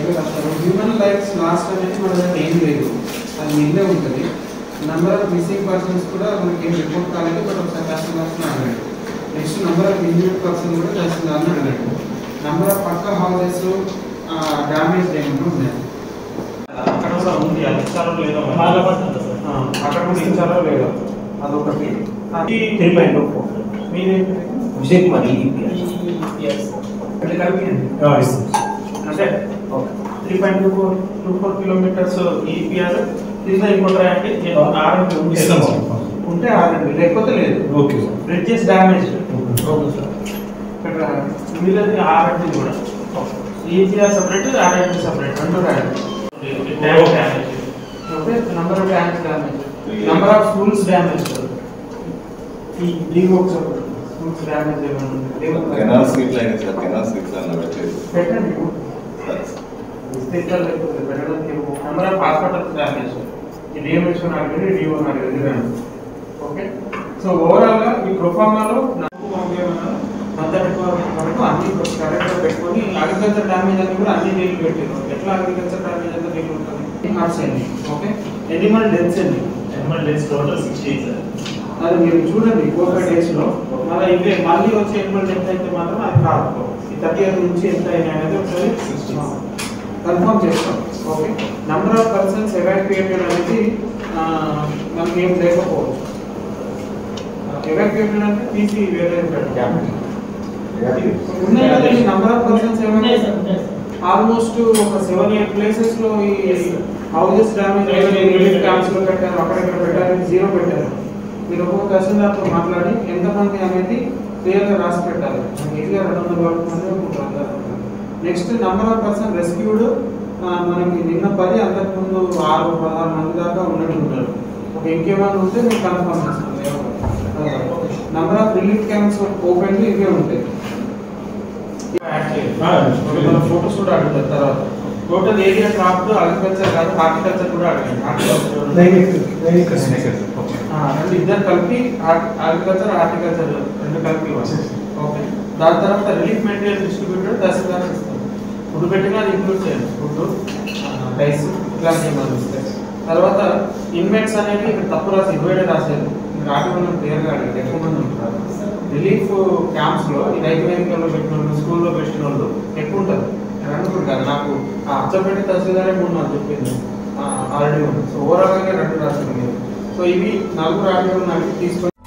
కరెక్ట్గా రాస్తారు human lifes last అనేది మన దగ్గర ఏం లేదు అది మిగిలే ఉంటుంది నెంబర్ ఆఫ్ మిస్సింగ్ పర్సన్స్ కూడా మనకి ఏం రిపోర్ట్ కాలేదు బట్ ఒకసారి తహసీల్దార్ని అడగండి next number of injured person కూడా తహసీల్దార్ని అడగండి నెంబర్ ఆఫ్ పక్క హౌసెస్ డ్యామేజ్ ఏమైనా ఉన్నాయి అక్కడ కూడా ఉంది అది ఇచ్చారో లేదో మరి. బాధపడుతుంది సార్ ఆ, అక్కడ కూడా ఇచ్చారో లేదో అదొకటి అది త్రీ పాయింట్ టూ ఫోర్ మీదేంటి విజయ్ కుమార్ ఈపీ అంటే కలిపియండి అంటే three point two four two four kilometres EPR కింద ఇంకోటి రాయండి ఆర్ఎంపీ ఉంటే ఇస్తాం సార్. ఉంటే ఆర్ఎంపీ లేకపోతే లేదు okay sir bridges damage okay sir ఇక్కడ మిగిలినది ఆర్ఎంపీ కూడా ఈపీఆర్ సపరేట్ ఆర్ఎంపీ సపరేట్ రెండు రాయండి tank damage okay number of tanks damage number of schools damage ఈ డీవోక్స్ స్కూల్స్ డ్యామేజ్ ఏమైనా కెనాల్ ఉంది sweet line sir canal sweet line పెట్టలేదు పెట్టండి స్పీకర్ లేకపోతే పెట్టడానికి నెంబర్ ఆఫ్ హాస్పిటల్స్ డ్యామేజ్ ఈ డిఎంహెచ్ అడిగింది డిఓ అడిగింది ఓకే సో ఓవరాల్ గా ఈ ప్రొఫార్మాలో నాకు పంపేమన్నా అంతటి వరకు అన్ని కరెక్ట్గా పెట్టుకొని అగ్రికల్చర్ డ్యామేజ్ అని కూడా అన్ని నీళ్ళు పెట్టారు ఎట్లా అగ్రికల్చర్ డ్యామేజ్ అంతా నీళ్ళు ఉంటుంది హార్ట్స్ ఎన్ని ఓకే ఎనిమల్ డెత్స్ ఎన్ని animal days total sixty sir అది మీరు చూడండి ఫోర్ ఫైవ్ డేస్ లో మళ్ళీ ఇవే మళ్ళీ వచ్చే ఎనిమల్ డెత్ అయితే మాత్రం అది కాదు ఈ థర్టీ ఇయర్ నుంచి ఎంత అయినా అనేది ఒకసారి కన్ఫర్మ్ చేస్తాం okay number of persons evacuated అనేది ఆ, మనకి ఏం లేకపోవచ్చు ఎవాక్యుయేటెడ్ అంటే తీసి వేరే ఉన్నాయి కదండి నంబర్ ఆఫ్ పర్సన్స్ ఉన్నాయి సార్, ఉన్నాయి సార్. ఆల్మోస్ట్ ఒక సెవెన్ ఎయిట్ ప్లేసెస్ లో ఈ హౌసెస్ డ్యామేజ్ రిలీఫ్ క్యాంప్స్ లో పెట్టారు అక్కడెక్కడ పెట్టారు జీరో పెట్టారు మీరు ఒక్కొక్క తహసీల్దార్తో మాట్లాడి ఎంతమంది అనేది క్లియర్ గా రాసి పెట్టాలి ఈజీగా రెండు వందల వరకు మంది అనుకుంటారు next number of person rescued మనకి నిన్న పది అంతకుముందు ఆరు పదహారు మంది దాకా ఉన్నట్టు ఉన్నారు ఒక ఇంకేమైనా ఉంటే మీరు కన్ఫర్మ్ చేసుకోండి number of relief camps open ఇవే ఉంటాయి ఫోటోస్ కూడా అడుగుతారు తర్వాత టోటల్ ఏరియా క్రాఫ్ట్ అగ్రికల్చర్ కాదు హార్టికల్చర్ కూడా అడగండి హార్టికల్చర్ ఆ, రెండు ఇద్దరు కలిపి అగ్రికల్చర్ హార్టికల్చర్ రెండు కలిపి ఇవ్వాలి. ఓకే దాని తర్వాత రిలీఫ్ మెటీరియల్ డిస్ట్రిబ్యూటర్ తహసీల్దార్ ఇస్తాం ఫుడ్ పెట్టినా అది ఇంక్లూడ్ చేయండి ఫుడ్ రైస్ ఇట్లాంటివి మనం ఇస్తాం తర్వాత ఇన్మేట్స్ అనేది ఇక్కడ తప్పు రాసి ఇరవై రాశారు మీరు ఆటోలో క్లియర్గా అడిగారు ఎక్కువ మంది ఉంటారు రిలీఫ్ క్యాంప్స్ లో ఈ రైతు వేదికల్లో పెట్టిన వాళ్ళు స్కూల్లో పెట్టిన వాళ్ళు ఎక్కువ ఉంటారు నేను అనుకుంటాను నాకు ఆ అచ్చపెట్టి తహసీల్దారే మూడు నాకు చెప్పింది ఆల్రెడీ ఉంది సో ఓవరాల్ గా రెండు రాశారు మీరు సో ఇవి నలుగురు ఆడియో నాకు తీసుకొని